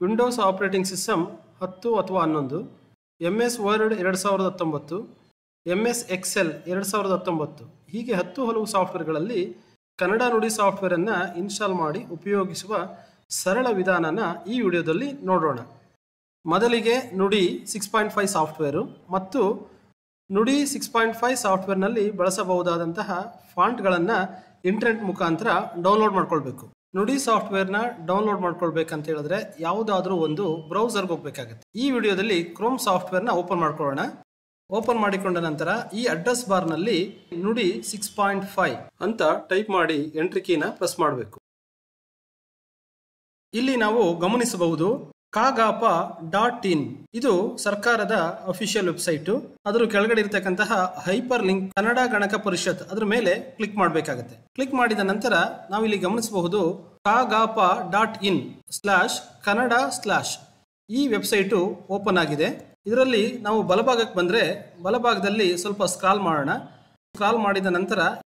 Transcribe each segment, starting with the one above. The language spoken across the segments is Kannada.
ವಿಂಡೋಸ್ ಆಪರೇಟಿಂಗ್ ಸಿಸ್ಟಮ್ ಹತ್ತು ಅಥವಾ ಹನ್ನೊಂದು ಎಮ್ ಎಸ್ ವರ್ಡ್ ಎರಡು ಸಾವಿರದ ಹತ್ತೊಂಬತ್ತು ಎಮ್ ಎಸ್ ಎಕ್ಸೆಲ್ ಎರಡು ಸಾವಿರದ ಹತ್ತೊಂಬತ್ತು ಹೀಗೆ ಹತ್ತು ಹಲವು ಸಾಫ್ಟ್ವೇರ್ಗಳಲ್ಲಿ ಕನ್ನಡ ನುಡಿ ಸಾಫ್ಟ್ವೇರನ್ನು ಇನ್ಸ್ಟಾಲ್ ಮಾಡಿ ಉಪಯೋಗಿಸುವ ಸರಳ ವಿಧಾನನ ಈ ವಿಡಿಯೋದಲ್ಲಿ ನೋಡೋಣ ಮೊದಲಿಗೆ ನುಡಿ ಸಿಕ್ಸ್ ಪಾಯಿಂಟ್ ಫೈವ್ ಸಾಫ್ಟ್ವೇರು ಮತ್ತು ನುಡಿ ಸಿಕ್ಸ್ ಪಾಯಿಂಟ್ ಫೈವ್ ಸಾಫ್ಟ್ವೇರ್ನಲ್ಲಿ ಬಳಸಬಹುದಾದಂತಹ ಫಾಂಟ್ಗಳನ್ನು ಇಂಟರ್ನೆಟ್ ಮುಖಾಂತರ ಡೌನ್ಲೋಡ್ ಮಾಡ್ಕೊಳ್ಬೇಕು ನುಡಿ ಸಾಫ್ಟ್ವೇರ್ನ ಡೌನ್ಲೋಡ್ ಮಾಡ್ಕೊಳ್ಬೇಕಂತ ಹೇಳಿದ್ರೆ ಯಾವುದಾದ್ರೂ ಒಂದು ಬ್ರೌಸರ್ಗೆ ಹೋಗ್ಬೇಕಾಗುತ್ತೆ ಈ ವಿಡಿಯೋದಲ್ಲಿ ಕ್ರೋಮ್ ಸಾಫ್ಟ್ವೇರ್ನ ಓಪನ್ ಮಾಡ್ಕೊಳ್ಳೋಣ ಓಪನ್ ಮಾಡಿಕೊಂಡ ನಂತರ ಈ ಅಡ್ರೆಸ್ ಬಾರ್ನಲ್ಲಿ ನುಡಿ ಸಿಕ್ಸ್ ಪಾಯಿಂಟ್ ಫೈವ್ ಅಂತ ಟೈಪ್ ಮಾಡಿ ಎಂಟ್ರಿ ಕೀನ ಪ್ರೆಸ್ ಮಾಡಬೇಕು ಇಲ್ಲಿ ನಾವು ಗಮನಿಸಬಹುದು ಕಾಗಾಪ ಡಾಟ್ ಇನ್ ಇದು ಸರ್ಕಾರದ ಅಫಿಷಿಯಲ್ ವೆಬ್ಸೈಟು ಅದರ ಕೆಳಗಡೆ ಇರತಕ್ಕಂತಹ ಹೈಪರ್ ಲಿಂಕ್ ಕನ್ನಡ ಗಣಕ ಪರಿಷತ್ ಅದ್ರ ಮೇಲೆ ಕ್ಲಿಕ್ ಮಾಡಬೇಕಾಗುತ್ತೆ ಕ್ಲಿಕ್ ಮಾಡಿದ ನಂತರ ನಾವು ಇಲ್ಲಿ ಗಮನಿಸಬಹುದು Kagapa dot in slash Kannada slash ಈ ವೆಬ್ಸೈಟು ಓಪನ್ ಆಗಿದೆ ಇದರಲ್ಲಿ ನಾವು ಬಲಭಾಗಕ್ಕೆ ಬಂದರೆ ಬಲಭಾಗದಲ್ಲಿ ಸ್ವಲ್ಪ ಸ್ಕ್ರಾಲ್ ಮಾಡೋಣ ಸ್ಕ್ರಾಲ್ ಮಾಡಿದ ನಂತರ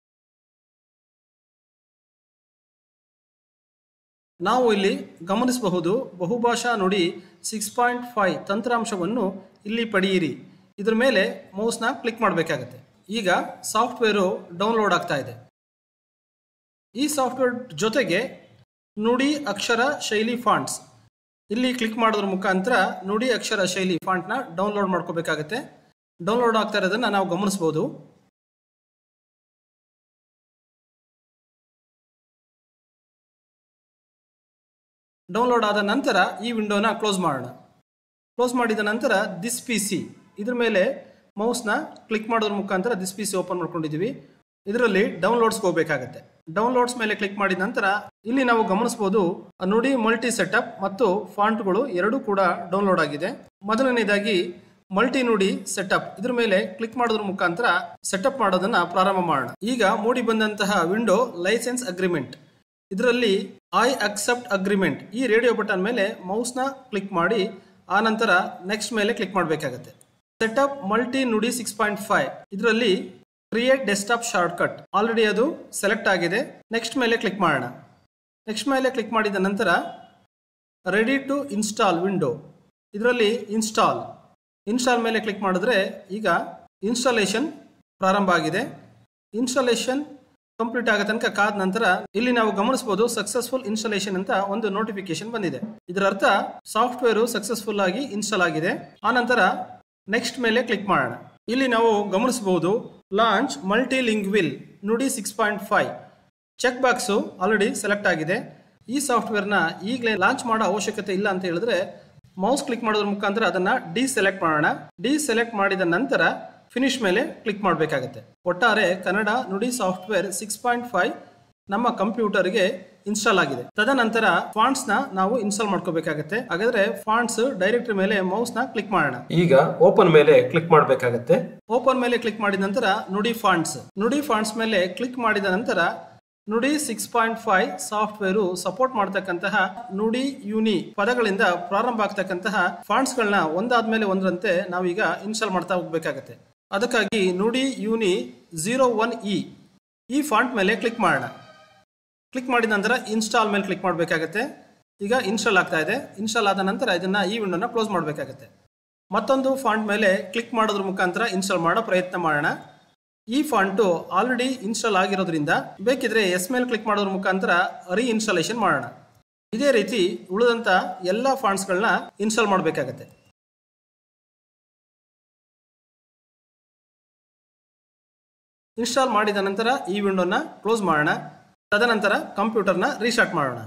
ನಾವು ಇಲ್ಲಿ ಗಮನಿಸಬಹುದು ಬಹುಭಾಷಾ ನುಡಿ ಸಿಕ್ಸ್ ಪಾಯಿಂಟ್ ಫೈವ್ ತಂತ್ರಾಂಶವನ್ನು ಇಲ್ಲಿ ಪಡೆಯಿರಿ ಇದ್ರ ಮೇಲೆ ಮೌಸ್ನ ಕ್ಲಿಕ್ ಮಾಡಬೇಕಾಗತ್ತೆ ಈಗ ಸಾಫ್ಟ್ವೇರು ಡೌನ್ಲೋಡ್ ಆಗ್ತಾ ಇದೆ ಈ ಸಾಫ್ಟ್ವೇರ್ ಜೊತೆಗೆ ನುಡಿ ಅಕ್ಷರ ಶೈಲಿ ಫಾಂಟ್ಸ್ ಇಲ್ಲಿ ಕ್ಲಿಕ್ ಮಾಡೋದ್ರ ಮುಖಾಂತರ ನುಡಿ ಅಕ್ಷರ ಶೈಲಿ ಫಾಂಟ್ನ ಡೌನ್ಲೋಡ್ ಮಾಡ್ಕೋಬೇಕಾಗತ್ತೆ ಡೌನ್ಲೋಡ್ ಆಗ್ತಾ ಇರೋದನ್ನ ನಾವು ಗಮನಿಸಬಹುದು ಡೌನ್ಲೋಡ್ ಆದ ನಂತರ ಈ ವಿಂಡೋನ ಕ್ಲೋಸ್ ಮಾಡೋಣ ಕ್ಲೋಸ್ ಮಾಡಿದ ನಂತರ ದಿಸ್ ಪಿ ಸಿ ಇದ್ರ ಮೇಲೆ ಮೌಸ್ನ ಕ್ಲಿಕ್ ಮಾಡೋದ್ರ ಮುಖಾಂತರ ದಿಸ್ ಪಿ ಸಿ ಓಪನ್ ಮಾಡ್ಕೊಂಡಿದ್ದೀವಿ ಇದರಲ್ಲಿ ಡೌನ್ಲೋಡ್ಸ್ಗೆ ಹೋಗಬೇಕಾಗತ್ತೆ ಡೌನ್ಲೋಡ್ಸ್ ಮೇಲೆ ಕ್ಲಿಕ್ ಮಾಡಿದ ನಂತರ ಇಲ್ಲಿ ನಾವು ಗಮನಿಸಬಹುದು ನುಡಿ ಮಲ್ಟಿ ಸೆಟಪ್ ಮತ್ತು ಫಾಂಟ್ಗಳು ಎರಡೂ ಕೂಡ ಡೌನ್ಲೋಡ್ ಆಗಿದೆ ಮೊದಲನೇದಾಗಿ ಮಲ್ಟಿ ನುಡಿ ಸೆಟಪ್ ಇದ್ರ ಮೇಲೆ ಕ್ಲಿಕ್ ಮಾಡೋದ್ರ ಮುಖಾಂತರ ಸೆಟಪ್ ಮಾಡೋದನ್ನ ಪ್ರಾರಂಭ ಮಾಡೋಣ ಈಗ ಮೂಡಿ ಬಂದಂತಹ ವಿಂಡೋ ಲೈಸೆನ್ಸ್ ಅಗ್ರಿಮೆಂಟ್ ಇದರಲ್ಲಿ ಐ ಅಕ್ಸೆಪ್ಟ್ ಅಗ್ರಿಮೆಂಟ್ ಈ ರೇಡಿಯೋ ಬಟನ್ ಮೇಲೆ ಮೌಸ್ನ ಕ್ಲಿಕ್ ಮಾಡಿ ಆ ನಂತರ ನೆಕ್ಸ್ಟ್ ಮೇಲೆ ಕ್ಲಿಕ್ ಮಾಡಬೇಕಾಗುತ್ತೆ setup multi Nudi six point five ಇದರಲ್ಲಿ ಕ್ರಿಯೇಟ್ ಡೆಸ್ಕ್ಟಾಪ್ ಶಾರ್ಟ್ಕಟ್ ಆಲ್ರೆಡಿ ಅದು ಸೆಲೆಕ್ಟ್ ಆಗಿದೆ ನೆಕ್ಸ್ಟ್ ಮೇಲೆ ಕ್ಲಿಕ್ ಮಾಡೋಣ ನೆಕ್ಸ್ಟ್ ಮೇಲೆ ಕ್ಲಿಕ್ ಮಾಡಿದ ನಂತರ ರೆಡಿ ಟು ಇನ್ಸ್ಟಾಲ್ ವಿಂಡೋ ಇದರಲ್ಲಿ ಇನ್ಸ್ಟಾಲ್ ಇನ್ಸ್ಟಾಲ್ ಮೇಲೆ ಕ್ಲಿಕ್ ಮಾಡಿದ್ರೆ ಈಗ ಇನ್ಸ್ಟಾಲೇಷನ್ ಪ್ರಾರಂಭ ಆಗಿದೆ ಇನ್ಸ್ಟಾಲೇಷನ್ ಕಂಪ್ಲೀಟ್ ಆಗೋ ತನಕ ಕಾದ ನಂತರ ಇಲ್ಲಿ ನಾವು ಗಮನಿಸಬಹುದು ಸಕ್ಸಸ್ಫುಲ್ ಇನ್ಸ್ಟಾಲೇಷನ್ ಅಂತ ಒಂದು ನೋಟಿಫಿಕೇಶನ್ ಬಂದಿದೆ ಇದರ ಅರ್ಥ ಸಾಫ್ಟ್ವೇರ್ ಸಕ್ಸಸ್ಫುಲ್ ಆಗಿ ಇನ್ಸ್ಟಾಲ್ ಆಗಿದೆ ಆ ನಂತರ ನೆಕ್ಸ್ಟ್ ಮೇಲೆ ಕ್ಲಿಕ್ ಮಾಡೋಣ ಇಲ್ಲಿ ನಾವು ಗಮನಿಸಬಹುದು launch multi lingual Nudi six point five check box already select ಆಗಿದೆ ಈ ಸಾಫ್ಟ್ವೇರ್ನ ಈಗಲೇ ಲಾಂಚ್ ಮಾಡೋ ಅವಶ್ಯಕತೆ ಇಲ್ಲ ಅಂತ ಹೇಳಿದ್ರೆ ಮೌಸ್ ಕ್ಲಿಕ್ ಮಾಡೋದ್ರ ಮುಖಾಂತರ ಅದನ್ನ ಡಿ ಸೆಲೆಕ್ಟ್ ಮಾಡೋಣ ಡಿ ಸೆಲೆಕ್ಟ್ ಮಾಡಿದ ನಂತರ ಫಿನಿಶ್ ಮೇಲೆ ಕ್ಲಿಕ್ ಮಾಡಬೇಕಾಗುತ್ತೆ ಒಟ್ಟಾರೆ ಕನ್ನಡ ನುಡಿ ಸಾಫ್ಟ್ವೇರ್ ಸಿಕ್ಸ್ ಪಾಯಿಂಟ್ ಫೈವ್ ನಮ್ಮ ಕಂಪ್ಯೂಟರ್ಗೆ ಇನ್ಸ್ಟಾಲ್ ಆಗಿದೆ ತದನಂತರ ಫಾಂಟ್ಸ್ ನ ನಾವು ಇನ್ಸ್ಟಾಲ್ ಮಾಡ್ಕೋಬೇಕಾಗುತ್ತೆ ಹಾಗಾದ್ರೆ ಫಾಂಟ್ಸ್ ಡೈರೆಕ್ಟರಿ ಮೇಲೆ ಮೌಸ್ ನ ಕ್ಲಿಕ್ ಮಾಡೋಣ ಈಗ ಓಪನ್ ಮೇಲೆ ಕ್ಲಿಕ್ ಮಾಡಬೇಕಾಗುತ್ತೆ ಓಪನ್ ಮೇಲೆ ಕ್ಲಿಕ್ ಮಾಡಿದ ನಂತರ ನುಡಿ ಫಾಂಟ್ಸ್ ನುಡಿ ಫಾಂಟ್ಸ್ ಮೇಲೆ ಕ್ಲಿಕ್ ಮಾಡಿದ ನಂತರ Nudi six point five software support ಮಾಡತಕ್ಕಂತಹ ನುಡಿ ಯುನಿ ಪದಗಳಿಂದ ಪ್ರಾರಂಭ ಆಗ್ತಕ್ಕಂತಹ ಫಾಂಟ್ಸ್ ಗಳನ್ನ ಒಂದಾದ್ಮೇಲೆ ಒಂದರಂತೆ ನಾವೀಗ ಇನ್ಸ್ಟಾಲ್ ಮಾಡ್ತಾ ಹೋಗ್ಬೇಕಾಗತ್ತೆ ಅದಕ್ಕಾಗಿ Nudi uni zero one E ಈ ಫಾಂಟ್ ಮೇಲೆ ಕ್ಲಿಕ್ ಮಾಡೋಣ ಕ್ಲಿಕ್ ಮಾಡಿದ ನಂತರ ಇನ್ಸ್ಟಾಲ್ ಮೇಲೆ ಕ್ಲಿಕ್ ಮಾಡಬೇಕಾಗತ್ತೆ ಈಗ ಇನ್ಸ್ಟಾಲ್ ಆಗ್ತಾ ಇದೆ ಇನ್ಸ್ಟಾಲ್ ಆದ ನಂತರ ಇದನ್ನ ಈ ವಿಂಡೋನ ಕ್ಲೋಸ್ ಮಾಡಬೇಕಾಗತ್ತೆ ಮತ್ತೊಂದು ಫಾಂಟ್ ಮೇಲೆ ಕ್ಲಿಕ್ ಮಾಡೋದ್ರ ಮುಖಾಂತರ ಇನ್ಸ್ಟಾಲ್ ಮಾಡೋ ಪ್ರಯತ್ನ ಮಾಡೋಣ ಈ ಫಾಂಟು ಆಲ್ರೆಡಿ ಇನ್ಸ್ಟಾಲ್ ಆಗಿರೋದ್ರಿಂದ ಬೇಕಿದ್ರೆ ಎಸ್ ಮೇಲೆ ಕ್ಲಿಕ್ ಮಾಡೋದ್ರ ಮುಖಾಂತರ ರೀ ಇನ್ಸ್ಟಾಲೇಷನ್ ಮಾಡೋಣ ಇದೇ ರೀತಿ ಉಳಿದಂತ ಎಲ್ಲ ಫಾಂಟ್ಸ್ಗಳನ್ನ ಇನ್ಸ್ಟಾಲ್ ಮಾಡಬೇಕಾಗತ್ತೆ ಇನ್ಸ್ಟಾಲ್ ಮಾಡಿದ ನಂತರ ಈ ವಿಂಡೋನ ಕ್ಲೋಸ್ ಮಾಡೋಣ ತದನಂತರ ಕಂಪ್ಯೂಟರ್ನ ರೀಸ್ಟಾರ್ಟ್ ಮಾಡೋಣ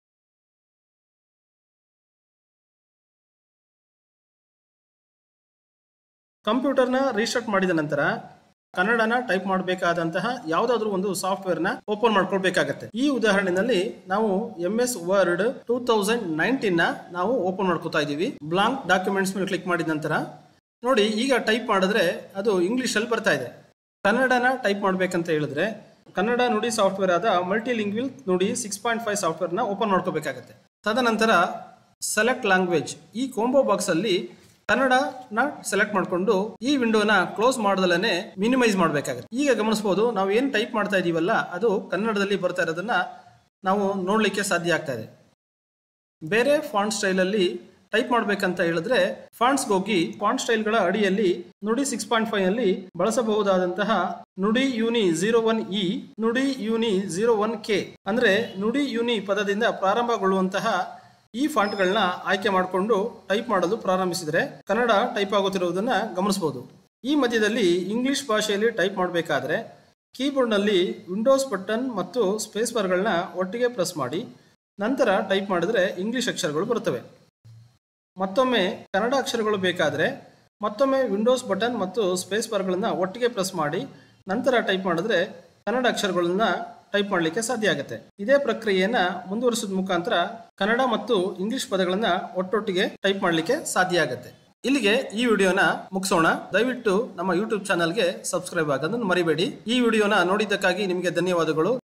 ಕಂಪ್ಯೂಟರ್ನ ರೀಸ್ಟಾರ್ಟ್ ಮಾಡಿದ ನಂತರ ಕನ್ನಡನ ಟೈಪ್ ಮಾಡಬೇಕಾದಂತಹ ಯಾವುದಾದ್ರೂ ಒಂದು ಸಾಫ್ಟ್ವೇರ್ನ ಓಪನ್ ಮಾಡ್ಕೊಳ್ಬೇಕಾಗತ್ತೆ ಈ ಉದಾಹರಣೆಯಲ್ಲಿ ನಾವು M S word two thousand nineteen ನ ನಾವು ಓಪನ್ ಮಾಡ್ಕೋತಾ ಇದೀವಿ ಬ್ಲಾಂಕ್ ಡಾಕ್ಯುಮೆಂಟ್ಸ್ ಮೇಲೆ ಕ್ಲಿಕ್ ಮಾಡಿದ ನಂತರ ನೋಡಿ ಈಗ ಟೈಪ್ ಮಾಡಿದ್ರೆ ಅದು ಇಂಗ್ಲಿಷ್ ಅಲ್ಲಿ ಬರ್ತಾ ಇದೆ ಕನ್ನಡನ ಟೈಪ್ ಮಾಡ್ಬೇಕಂತ ಹೇಳಿದ್ರೆ ಕನ್ನಡ ನುಡಿ ಸಾಫ್ಟ್ವೇರ್ ಆದ multi lingual Nudi six point five ಸಾಫ್ಟ್ವೇರ್ನ ಓಪನ್ ಮಾಡ್ಕೋಬೇಕಾಗತ್ತೆ ತದನಂತರ ಸೆಲೆಕ್ಟ್ ಲ್ಯಾಂಗ್ವೇಜ್ ಈ ಕೋಂಬೋ ಬಾಕ್ಸ್ ಅಲ್ಲಿ ಕನ್ನಡನ ಸೆಲೆಕ್ಟ್ ಮಾಡಿಕೊಂಡು ಈ ವಿಂಡೋನ ಕ್ಲೋಸ್ ಮಾಡ್ದಲೇ ಮಿನಿಮೈಸ್ ಮಾಡಬೇಕಾಗುತ್ತೆ ಈಗ ಗಮನಿಸಬಹುದು ನಾವು ಏನು ಟೈಪ್ ಮಾಡ್ತಾ ಇದೀವಲ್ಲ ಅದು ಕನ್ನಡದಲ್ಲಿ ಬರ್ತಾ ಇರೋದನ್ನ ನಾವು ನೋಡ್ಲಿಕ್ಕೆ ಸಾಧ್ಯ ಆಗ್ತಾ ಇದೆ ಬೇರೆ ಫಾಂಟ್ ಸ್ಟೈಲಲ್ಲಿ ಟೈಪ್ ಮಾಡಬೇಕಂತ ಹೇಳಿದ್ರೆ ಫಾಂಟ್ಸ್ಗೆ ಹೋಗಿ ಫಾಂಟ್ ಸ್ಟೈಲ್ಗಳ ಅಡಿಯಲ್ಲಿ ನುಡಿ ಸಿಕ್ಸ್ ಪಾಯಿಂಟ್ ಫೈವ್ ಅಲ್ಲಿ ಬಳಸಬಹುದಾದಂತಹ ನುಡಿ ಯೂನಿ ಜೀರೋ ಒನ್ ಇ ನುಡಿ ಯೂನಿ ಜೀರೋ ಒನ್ ಕೆ ಅಂದ್ರೆ ನುಡಿ ಯೂನಿ ಪದದಿಂದ ಪ್ರಾರಂಭಗೊಳ್ಳುವಂತಹ ಈ ಫಾಂಟ್ಗಳನ್ನ ಆಯ್ಕೆ ಮಾಡಿಕೊಂಡು ಟೈಪ್ ಮಾಡಲು ಪ್ರಾರಂಭಿಸಿದರೆ ಕನ್ನಡ ಟೈಪ್ ಆಗುತ್ತಿರುವುದನ್ನ ಗಮನಿಸಬಹುದು ಈ ಮಧ್ಯದಲ್ಲಿ ಇಂಗ್ಲಿಷ್ ಭಾಷೆಯಲ್ಲಿ ಟೈಪ್ ಮಾಡಬೇಕಾದ್ರೆ ಕೀಬೋರ್ಡ್ನಲ್ಲಿ ವಿಂಡೋಸ್ ಬಟನ್ ಮತ್ತು ಸ್ಪೇಸ್ ಬಾರ್ಗಳನ್ನ ಒಟ್ಟಿಗೆ ಪ್ರೆಸ್ ಮಾಡಿ ನಂತರ ಟೈಪ್ ಮಾಡಿದ್ರೆ ಇಂಗ್ಲಿಷ್ ಅಕ್ಷರಗಳು ಬರುತ್ತವೆ ಮತ್ತೊಮ್ಮೆ ಕನ್ನಡ ಅಕ್ಷರಗಳು ಬೇಕಾದರೆ ಮತ್ತೊಮ್ಮೆ ವಿಂಡೋಸ್ ಬಟನ್ ಮತ್ತು ಸ್ಪೇಸ್ ಬಾರ್ಗಳನ್ನು ಒಟ್ಟಿಗೆ ಪ್ರೆಸ್ ಮಾಡಿ ನಂತರ ಟೈಪ್ ಮಾಡಿದ್ರೆ ಕನ್ನಡ ಅಕ್ಷರಗಳನ್ನ ಟೈಪ್ ಮಾಡಲಿಕ್ಕೆ ಸಾಧ್ಯ ಆಗುತ್ತೆ ಇದೇ ಪ್ರಕ್ರಿಯೆಯನ್ನ ಮುಂದುವರಿಸೋದ್ ಮುಖಾಂತರ ಕನ್ನಡ ಮತ್ತು ಇಂಗ್ಲಿಷ್ ಪದಗಳನ್ನ ಒಟ್ಟೊಟ್ಟಿಗೆ ಟೈಪ್ ಮಾಡಲಿಕ್ಕೆ ಸಾಧ್ಯ ಆಗುತ್ತೆ ಇಲ್ಲಿಗೆ ಈ ವಿಡಿಯೋನ ಮುಗಿಸೋಣ ದಯವಿಟ್ಟು ನಮ್ಮ ಯೂಟ್ಯೂಬ್ ಚಾನಲ್ಗೆ ಸಬ್ಸ್ಕ್ರೈಬ್ ಆಗೋದನ್ನು ಮರಿಬೇಡಿ ಈ ವಿಡಿಯೋನ ನೋಡಿದ್ದಕ್ಕಾಗಿ ನಿಮಗೆ ಧನ್ಯವಾದಗಳು